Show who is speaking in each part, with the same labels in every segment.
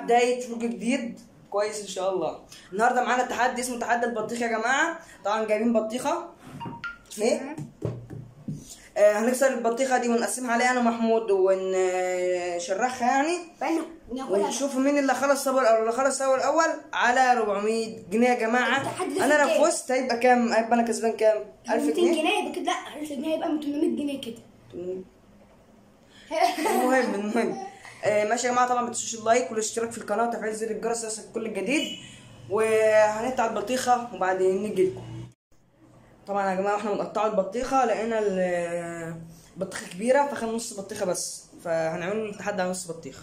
Speaker 1: بدايه فلوج جديد كويس ان شاء الله النهارده معانا تحدي اسمه تحدي البطيخ يا جماعه طبعا جايبين بطيخه ايه آه هنكسر البطيخه دي ونقسمها عليها انا ومحمود ونشرخها يعني
Speaker 2: فانا وناكلها
Speaker 1: ونشوف مين اللي خلص صبر الاول اللي خلص صبر الاول على 400 جنيه يا جماعه
Speaker 2: التحدي
Speaker 1: انا لو
Speaker 2: في كام؟
Speaker 1: فزت هيبقى كام هيبقى انا كسبان كام 1000
Speaker 2: 200
Speaker 1: جنيه
Speaker 2: جنيه يبقى كده لا 1000 جنيه يبقى 800 جنيه كده
Speaker 1: المهم المهم آه ماشي يا جماعه طبعا ما تنسوش اللايك والاشتراك في القناه وتفعيل زر الجرس ليصلك كل جديد وهنقطع البطيخه وبعدين نيجي لكم طبعا يا جماعه احنا بنقطعوا البطيخه لقينا ال- البطيخه كبيره فخدنا نص بطيخه بس فهنعمل التحدي على نص بطيخه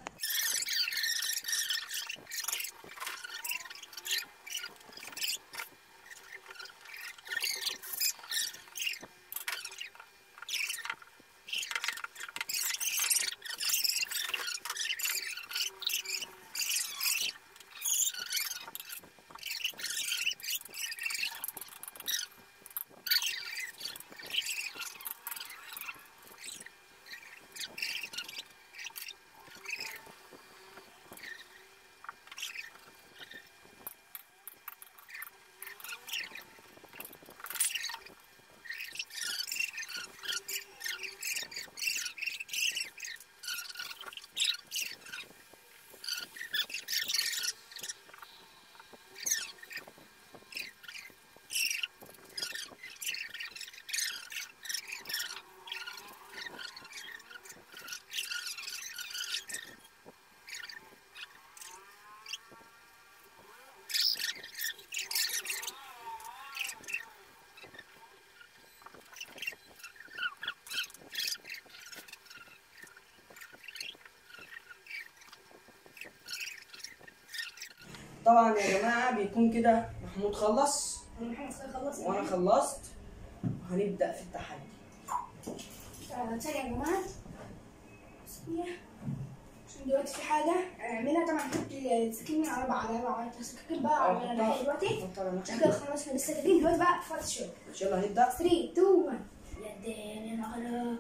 Speaker 1: طبعا يا جماعه بيكون كده محمود خلص
Speaker 2: محمد صلاح خلص
Speaker 1: وانا خلصت وهنبدا في التحدي
Speaker 2: آه، ثانية يا جماعة ثانية عشان دلوقتي في حاجة أعملها طبعا حط السكين على بعض على بعض السكاكين بقى
Speaker 1: اه،
Speaker 2: على ناحية دلوقتي
Speaker 1: حطها على
Speaker 2: عشان
Speaker 1: ناحية.
Speaker 2: كده خلصنا بالسكاكين دلوقتي بقى في وقت الشغل
Speaker 1: يلا هنبدا
Speaker 2: 3 2 1 يدين على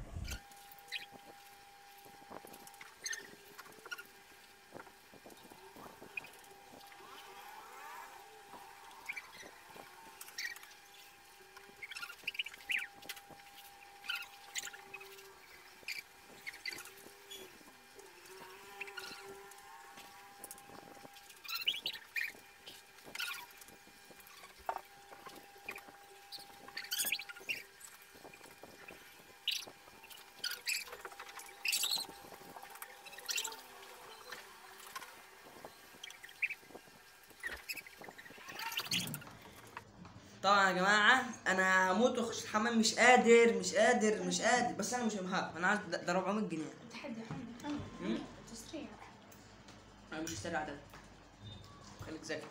Speaker 1: طبعا يا جماعه انا هموت واخش الحمام مش قادر مش قادر مش قادر بس انا مش همهق انا عايز ده ده 400 جنيه
Speaker 2: تحدي
Speaker 1: مم.
Speaker 2: تسريع
Speaker 1: انا مش هسرع ده خليك ذكي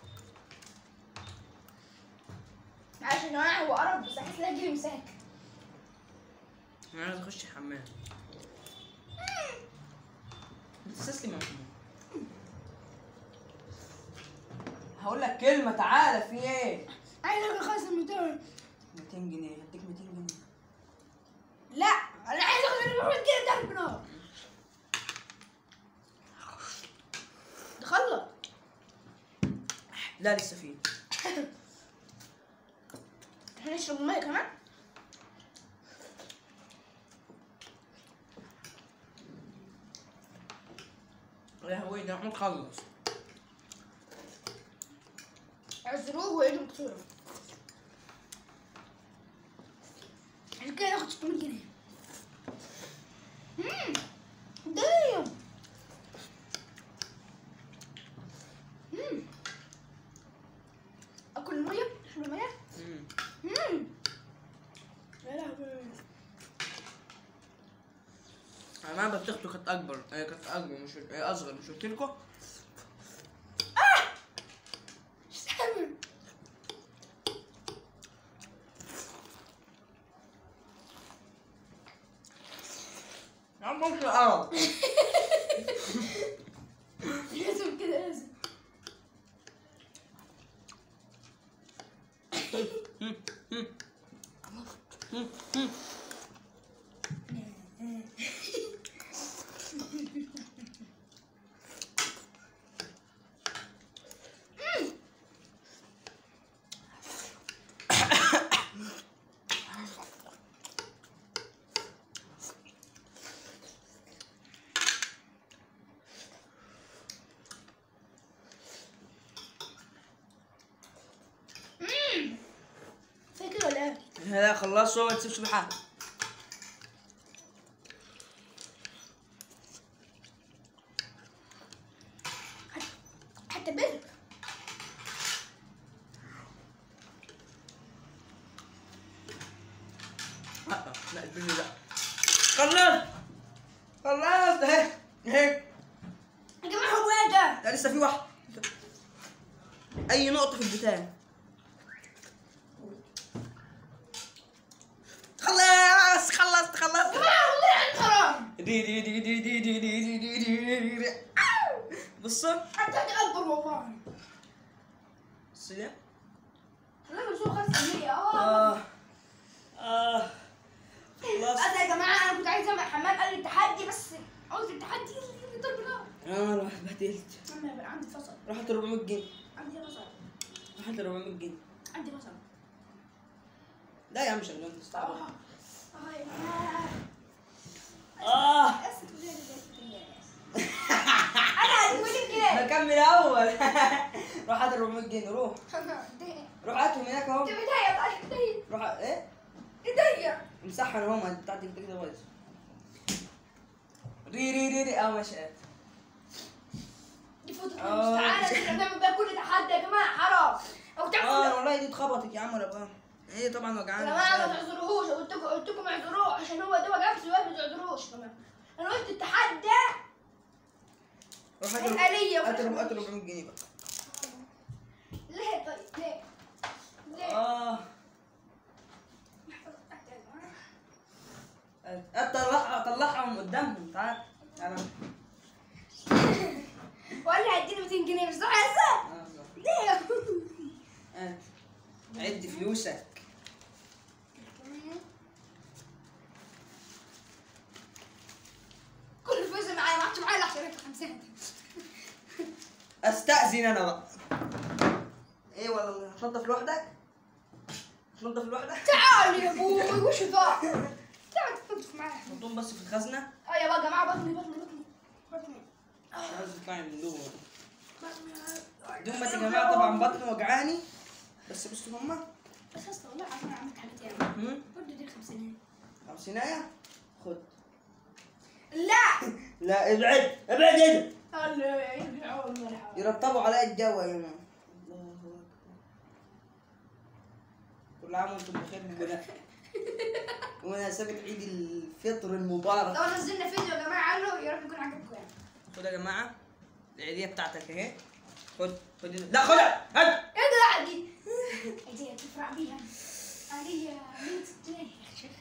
Speaker 2: عشان يا جماعة هو قرب بس احس لا جري مساك
Speaker 1: انا عايز اخش الحمام بتستسلم يا محمود هقول لك كلمه تعالى في ايه
Speaker 2: عايز اخد خمسة 200
Speaker 1: 200 جنيه هديك 200 جنيه
Speaker 2: لا انا عايز اخد 400 جنيه ضرب نار خلص
Speaker 1: لا لسه في
Speaker 2: احنا نشرب ميه كمان
Speaker 1: يا هوي ده محمود خلص
Speaker 2: عذروه وايده مكسوره عشان كده ناخد 600 جنيه امم دايم امم اكل الميه اشرب الميه
Speaker 1: مم.
Speaker 2: امم يا لهوي
Speaker 1: انا بطيخته كانت اكبر هي كانت اكبر مش هي اصغر مش قلت لكم
Speaker 2: استحمل
Speaker 1: يا عم مش الارض
Speaker 2: لازم كده لازم
Speaker 1: لا خلصوا ما تسيبش بحاجه
Speaker 2: حتى بيت
Speaker 1: لا لا البني لا خلصت خلصت اهي اهي
Speaker 2: يا جماعه هو ايه ده؟
Speaker 1: لا لسه في واحد اي نقطه في البتاع خلص خلصت
Speaker 2: يا
Speaker 1: خلصت
Speaker 2: جماعه والله عن حرام
Speaker 1: دي دي دي دي دي دي دي دي دي دي دي دي بصوا
Speaker 2: حتى اكبر والله
Speaker 1: بصوا ده
Speaker 2: خلينا نشوف 5% اه
Speaker 1: اه اه خلصت
Speaker 2: بس يا جماعه انا كنت عايز اعمل حمام قال لي التحدي بس عاوز التحدي اللي ضرب نار
Speaker 1: اه انا اتبهدلت
Speaker 2: انا بقى عندي فصل
Speaker 1: راحت 400 جنيه
Speaker 2: عندي فصل
Speaker 1: راحت 400 جنيه
Speaker 2: عندي فصل
Speaker 1: لا يا عم شغلان تستعبط
Speaker 2: اه اه يا جماعه
Speaker 1: اه
Speaker 2: اسف ليه انا هديك جنيه
Speaker 1: بكمل اول روح هات ال 400 جنيه روح روح هاتهم هناك اهو
Speaker 2: بداية طيب بداية
Speaker 1: روح ايه
Speaker 2: بداية
Speaker 1: امسحها انا اهو بتاعتك كده كده بايظ ري ري ري ري اه ماشي
Speaker 2: دي فوتو
Speaker 1: آه.
Speaker 2: تعالى احنا بنعمل بقى كل تحدي يا جماعة حرام او
Speaker 1: اه
Speaker 2: تعرفوا
Speaker 1: والله دي اتخبطت يا عم ولا بقى ايه طبعا
Speaker 2: يا
Speaker 1: وجعان
Speaker 2: جماعة ما تعذروهوش قلت لكم قلت لكم اعذروه عشان هو ده وجع في الوقت ما تعذروهوش كمان انا قلت التحدي
Speaker 1: روح
Speaker 2: هيبقى ليا
Speaker 1: هات ال- هات ال 400 جنيه بقى
Speaker 2: ليه طيب ليه؟ ليه؟
Speaker 1: اه
Speaker 2: محفظة تحت يا جماعة.
Speaker 1: اطلع اطلعهم قدامهم تعال تعال
Speaker 2: وقال لي هيديني 200 جنيه مش صح يا سام؟
Speaker 1: آه،
Speaker 2: ليه؟
Speaker 1: آه. عد فلوسك
Speaker 2: كل فلوسي معايا ما عادش معايا الا 10
Speaker 1: استأذن انا بقى ايه والله هتنضف لوحدك؟ هتنضف لوحدك؟
Speaker 2: تعال يا ابوي وش ذا؟ تعال تنظف معايا
Speaker 1: حطهم بس في الخزنة
Speaker 2: اه يا بقى يا جماعه بطني بطني بطني بطني
Speaker 1: مش عايز تطلعي من دول
Speaker 2: بطني
Speaker 1: دمت يا جماعة طبعا بطني وجعاني بس بصوا هما
Speaker 2: بس اصلا والله عشان عملت حاجات ياما
Speaker 1: هم؟
Speaker 2: برضه دي خمسينات
Speaker 1: خمسيناية خد
Speaker 2: لا
Speaker 1: لا ابعد ابعد ابعد
Speaker 2: الله يرجعوا المرحبا
Speaker 1: يرطبوا على الجو يا جماعة الله أكبر كل عام وانتم بخير بمنا- بمناسبة عيد الفطر المبارك
Speaker 2: لو نزلنا فيديو يا جماعه عنه يا رب يكون عجبكم يعني
Speaker 1: خد يا جماعة العيدية بتاعتك اهي خد خد لا خدها هات
Speaker 2: ايه ده لا دي دي تفرع بيها علي 100 جنيه يا شيخ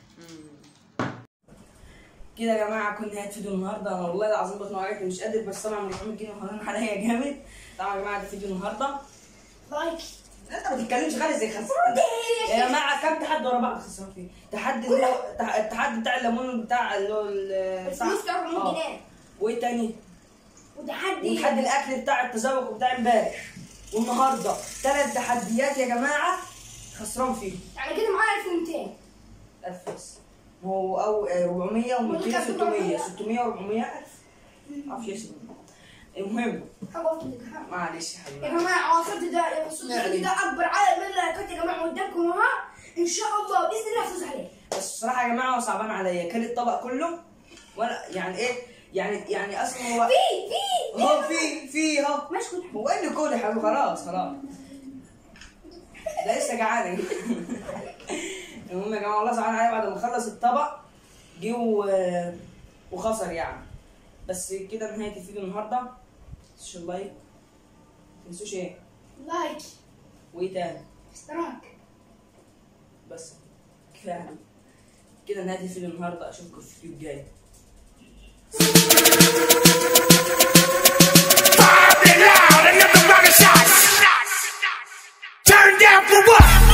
Speaker 1: كده يا جماعه كنا هتفيدوا النهارده انا والله العظيم بطني وجعتني مش قادر بس طبعا من 400 جنيه وحرام عليا جامد طبعا يا جماعه ده فيديو النهارده
Speaker 2: لايك
Speaker 1: انت ما تتكلمش خالص زي خسران يا جماعه كام تحدي ورا بعض خسران فيه تحدي اللي هو تح- التحدي بتاع الليمون بتاع اللي هو ال- بتاع-
Speaker 2: الفلوس كان 400
Speaker 1: آه.
Speaker 2: جنيه
Speaker 1: وايه تاني؟
Speaker 2: وتحدي
Speaker 1: وتحدي الاكل بتاع التذوق بتاع امبارح والنهارده ثلاث تحديات يا جماعه خسران فيهم
Speaker 2: يعني كده معايا 1200
Speaker 1: 1000 بس ما هو او آه، 400 و200
Speaker 2: والكام
Speaker 1: 600
Speaker 2: 400.
Speaker 1: 600 و400 1000 معرفش اسمه المهم
Speaker 2: حاولت يا جماعه
Speaker 1: معلش يا حبيبي
Speaker 2: يا جماعه عاصرت ده يا بصوا
Speaker 1: يعني.
Speaker 2: ده اكبر عدد من اللايكات يا جماعه قدامكم اهو ان شاء الله باذن الله افوز عليه
Speaker 1: بس الصراحه يا جماعه هو صعبان عليا كل الطبق كله وانا يعني ايه يعني يعني اصلا هو
Speaker 2: في في
Speaker 1: هو في في اهو
Speaker 2: ماشي كل حاجه
Speaker 1: هو ايه اللي كل يا حبيبي خلاص خلاص ده لسه جعان المهم يا جماعه والله صعبان عليا بعد ما خلص الطبق جه و- وخسر يعني بس كده نهايه الفيديو النهارده تنسوش اللايك تنسوش ايه
Speaker 2: لايك
Speaker 1: وايه تاني
Speaker 2: اشتراك
Speaker 1: بس كفايه يا حبيبي. كده نهايه الفيديو النهارده اشوفكم في الفيديو الجاي
Speaker 3: Loud, another round of shots. Turn down for what?